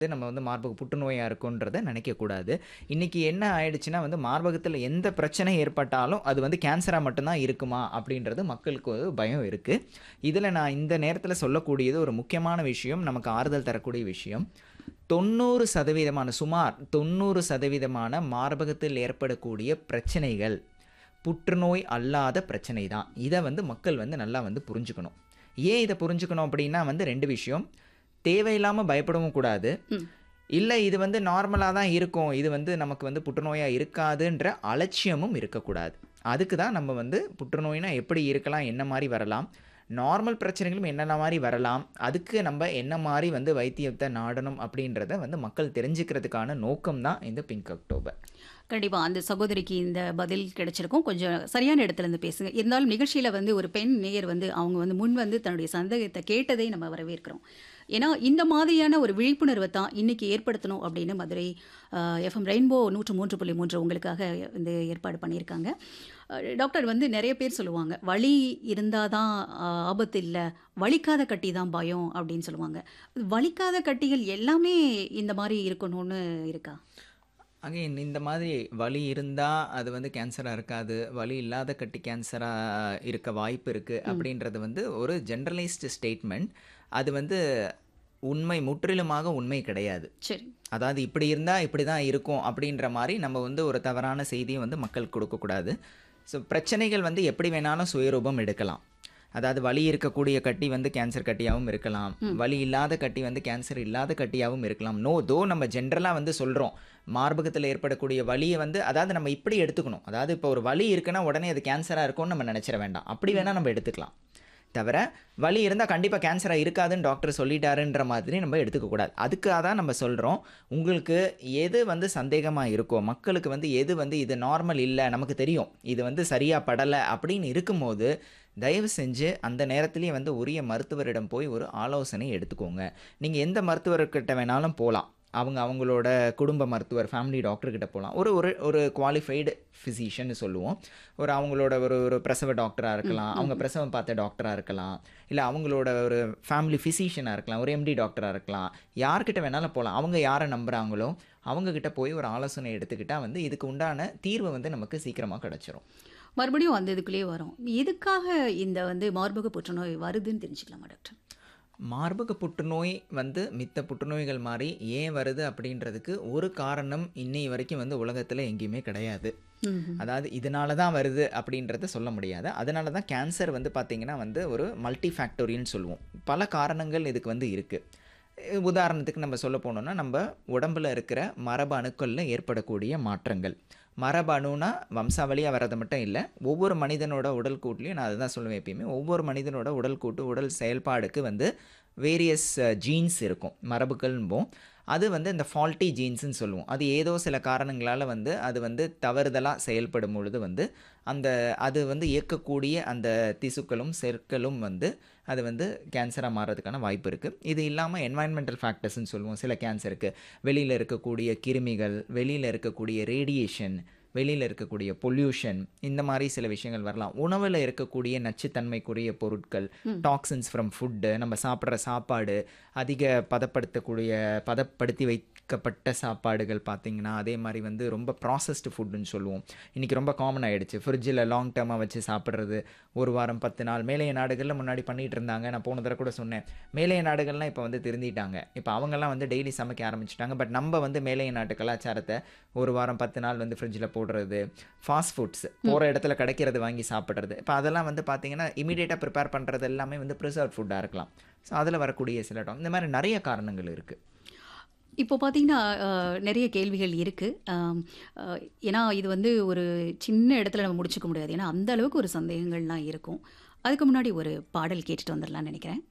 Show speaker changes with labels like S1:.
S1: நம்ம வந்து மார்பக புற்றுநோயா இருக்குன்றத நினைக்கக்கூடாது. இன்னைக்கு என்ன ஆயிடுச்சுன்னா வந்து மார்பகத்தில எந்த பிரச்சனை ஏற்பட்டாலும், அது வந்து கேன்சரா மட்டும் தான் இருக்குமா? அப்படின்றது மக்களுக்கு ஒரு பயம் இருக்கு. இதில நான் இந்த நேரத்தில சொல்லக்கூடியது ஒரு முக்கியமான விஷயம், நமக்கு ஆறுதல் தரக்கூடிய விஷயம். 90% சுமார் 90% மார்பகத்தில் ஏற்படக்கூடிய பிரச்சனைகள், புற்றுநோய் அல்லாத பிரச்சனை தான். இத வந்து மக்கள் வந்து நல்லா வந்து புரிஞ்சுக்கணும். ஏன் இத புரிஞ்சுக்கணும் அப்படின்னா வந்து 2 விஷயம். தேவையில்லாம பயப்படவும் கூடாது.
S2: ம்.
S1: இல்ல இது வந்து நார்மலா தான் இருக்கும். இது வந்து நமக்கு வந்து புற்றுநோயா இருக்காதுன்ற அலட்சியமும் இருக்கக்கூடாது. அதுக்கு தான் நம்ம வந்து புற்றுநோய்னா எப்படி இருக்கலாம்? என்ன மாரி வரலாம்? நார்மல் பிரச்சனைகளும் என்னென்ன மாரி வரலாம்? அதுக்கு நம்ப என்ன மாரி வந்து வைத்தியத்த நாடணும் அப்படின்றத வந்து மக்கள் தெரிஞ்சுக்கிறதுக்கான நோக்கம் தான் இந்த பிங்க் அக்டோபர்.
S2: கண்டிப்பா. அந்த சகோதரிக்கு இந்த பதில் கிடைச்சிருக்கும். கொஞ்சம் சரியான இடத்துல இருந்து பேசுங்க. இருந்தாலும் நிகழ்ச்சியில வந்து ஒரு பெண் நேயர் வந்து அவங்க வந்து முன் வந்து தன்னுடைய சந்தேகத்த கேட்டதை நம்ம வரவேற்கிறோம். ஏன்னா, இந்த மாதிரியான ஒரு விழிப்புணர்வ தான் இன்னைக்கு ஏற்படுத்தணும் அப்படின்னு மதுரை அ எஃப்எம் ரெயின்போ 103.3 உங்களுக்காக வந்து ஏற்பாடு பண்ணியிருக்காங்க. அ டாக்டர் வந்து நெறைய பேர் சொல்லுவாங்க, "வலி இருந்தா தான் அ ஆபத்து இல்ல. வலிக்காத கட்டி தான் பயம்" அப்படின்னு சொல்லுவாங்க. வலிக்காத கட்டிகள் எல்லாமே இந்த மாரி இருக்கணும்னு இருக்கா?
S1: அகைன் இந்த மாதிரி வலி இருந்தா அது வந்து கேன்சரா இருக்காது. வலி இல்லாத கட்டி கேன்சரா இருக்க வாய்ப்பு இருக்கு.
S2: ம்.
S1: அப்படின்றது வந்து ஒரு ஜெனரலைஸ்டு ஸ்டேட்மெண்ட். அது வந்து உண்மை முற்றிலுமாக உண்மை கிடையாது.
S2: சரி.
S1: அதாவது இப்படி இருந்தா இப்படி தான் இருக்கும் அப்படின்ற மாரி நம்ம வந்து ஒரு தவறான செய்திய வந்து மக்களுக்கு கொடுக்கக்கூடாது. ஸோ பிரச்சனைகள் வந்து எப்படி வேணாலும் சுயரூபம் எடுக்கலாம். அதாவது வலி இருக்கக்கூடிய கட்டி வந்து கேன்சர் கட்டியாவும் இருக்கலாம்.
S2: ம்.
S1: வலி இல்லாத கட்டி வந்து கேன்சர் இல்லாத கட்டியாவும் இருக்கலாம். நோ தோ நம்ம ஜென்ரலா வந்து சொல்றோம். மார்பகத்தில ஏற்படக்கூடிய வலிய வந்து அதாவது நம்ம இப்படி எடுத்துக்கணும். அதாவது இப்போ ஒரு வலி இருக்குன்னா உடனே அது கேன்சரா இருக்கும்னு நம்ம நெனைச்சிற வேண்டாம். அப்படி
S2: ம்.
S1: வேணா நம்ம எடுத்துக்கலாம். தவிர வலி இருந்தா கண்டிப்பா கேன்சரா இருக்காதுன்னு டாக்டர் சொல்லிட்டாருன்ற மாதிரி நம்ம எடுத்துக்கக்கூடாது. அதுக்காக தான் நம்ம சொல்றோம். உங்களுக்கு எது வந்து சந்தேகமா இருக்கோ, மக்களுக்கு வந்து எது வந்து இது நார்மல் இல்ல, நமக்கு தெரியும். இது வந்து சரியா படல அப்படின்னு இருக்கும்போது, தயவு செஞ்சு அந்த நேரத்திலேயே வந்து உரிய மருத்துவரிடம் போய் ஒரு ஆலோசனை எடுத்துக்கோங்க. நீங்க எந்த மருத்துவர்கிட்ட வேணாலும் போலாம். அவங்க அவங்களோட குடும்ப மருத்துவர், ஃபேமிலி டாக்டர் கிட்ட போலாம். ஒரு ஒரு ஒரு குவாலிஃபைடு பிசிஷியன்னு சொல்லுவோம். ஒரு அவங்களோட ஒரு ஒரு பிரசவ டாக்டரா
S2: ம்.
S1: இருக்கலாம். அவங்க
S2: ம்.
S1: பிரசவம் பார்த்த டாக்டரா இருக்கலாம். இல்ல அவங்களோட ஒரு ஃபேமிலி பிசிஷியனா இருக்கலாம். ஒரு எம்டி டாக்டரா இருக்கலாம். யார்கிட்ட வேணாலும் போலாம். அவங்க யார நம்புறாங்களோ, அவங்க கிட்ட போய் ஒரு ஆலோசனை எடுத்துக்கிட்டா வந்து இதுக்கு உண்டான தீர்வு வந்து நமக்கு சீக்கிரமா கிடைச்சிரும்.
S2: மறுபடியும் அந்த இதுக்குள்ளேயே வரோம். எதுக்காக இந்த வந்து மார்பக புற்றுநோய் வருதுன்னு தெரிஞ்சுக்கலாமா டாக்டர்?
S1: மார்பக புற்றுநோய் வந்து மித்த புற்றுநோய்கள் மாரி ஏன் வருது அப்படின்றதுக்கு ஒரு காரணம் இன்னை வரைக்கும் வந்து உலகத்தில எங்கேயுமே கிடையாது.
S2: ம்ஹ்ம்.
S1: அதாவது இதனால தான் வருது அப்படின்றத சொல்ல முடியாது. அதனால தான் கேன்சர் வந்து பார்த்தீங்கன்னா வந்து ஒரு மல்டி ஃபேக்டோரியல்னு சொல்லுவோம். பல காரணங்கள் இதுக்கு வந்து இருக்கு. அ உதாரணத்துக்கு நம்ம சொல்ல போனோம்னா, நம்ப உடம்புல இருக்கிற மரபு அணுக்கள்ல ஏற்படக்கூடிய மாற்றங்கள். மரபு அணுனா வம்சாவளியா வர்றது மட்டும் இல்ல. ஒவ்வொரு மனிதனோட உடல் கூட்லயும் நான் அதுதான் சொல்லுவேன் எப்பயுமே. ஒவ்வொரு மனிதனோட உடல் கூட்டு, உடல் செயல்பாடுக்கு வந்து வேரியஸ் ஜீன்ஸ் இருக்கும். மரபுகள்ம்போம். அது வந்து இந்த ஃபால்ட்டி ஜீன்ஸ்ன்னு சொல்லுவோம். அது ஏதோ சில காரணங்களால வந்து அது வந்து தவறுதலா செயல்படும் பொழுது வந்து, அந்த அது வந்து இயக்கக்கூடிய அந்த திசுக்களும், செற்களும் வந்து அது வந்து கேன்சரா மாறுறதுக்கான வாய்ப்பு இருக்கு. இது இல்லாம என்வைரன்மென்டல் ஃபேக்டர்ஸ்ன்னு சொல்லுவோம் சில கேன்சருக்கு. வெளியில இருக்கக்கூடிய கிருமிகள், வெளியில இருக்கக்கூடிய ரேடியேஷன், வெளியில இருக்கக்கூடிய பொல்யூஷன் இந்த மாரி சில விஷயங்கள் வரலாம். உணவுல இருக்கக்கூடிய நச்சுத்தன்மைக்குரிய பொருட்கள்,
S2: ம்.
S1: டாக்சின்ஸ் ஃப்ரம் ஃபுட்டு, நம்ம சாப்பிடுற சாப்பாடு, அதிக பதப்படுத்தக்கூடிய பதப்படுத்தி வைக்கப்பட்ட சாப்பாடுகள் பார்த்தீங்கன்னா, அதே மாரி வந்து ரொம்ப ப்ராசஸ்டு ஃபுட்டுன்னு சொல்லுவோம். இன்னைக்கு ரொம்ப காமன் ஆயிடுச்சு. ஃப்ரிட்ஜில லாங் டெர்மா வச்சு சாப்பிடுறது. 1 வாரம் 10 நாள். மேலைய நாடுகள்ல முன்னாடி பண்ணிட்டு இருந்தாங்க. நான் போன தடவ கூட சொன்னேன். மேலைய நாடுகள்லாம் இப்ப வந்து திருந்திட்டாங்க. இப்ப அவங்கலாம் வந்து டெய்லி சமைக்க ஆரம்பிச்சுட்டாங்க. பட் நம்ப வந்து மேலைய நாட்டு கலாச்சாரத்த 1 வாரம் 10 நாள் வந்து ஃப்ரிட்ஜில போடுறது. ஃபாஸ்ட் ஃபுட்ஸ்
S2: ம்.
S1: போற இடத்துல கிடைக்கிறது வாங்கி சாப்பிடுறது. இப்ப அதெல்லாம் வந்து பார்த்தீங்கன்னா, இமிடியேட்டா பிரிப்பேர் பண்றது எல்லாமே வந்து பிரிசர்வ்ட் ஃபுட்டா இருக்கலாம். ஸோ அதில வரக்கூடிய சில டாக் இந்த மாரி நெறைய காரணங்கள் இருக்கு.
S2: இப்போ பார்த்தீங்கன்னா, அ நெறைய கேள்விகள் இருக்கு. அம் அ ஏன்னா இது வந்து ஒரு சின்ன இடத்துல நம்ம முடிச்சுக்க முடியாது. ஏன்னா அந்த அளவுக்கு ஒரு சந்தேகங்கள்லாம் இருக்கும். அதுக்கு முன்னாடி ஒரு பாடல் கேட்டுட்டு வந்துரலாம்னு நெனைக்கிறேன்.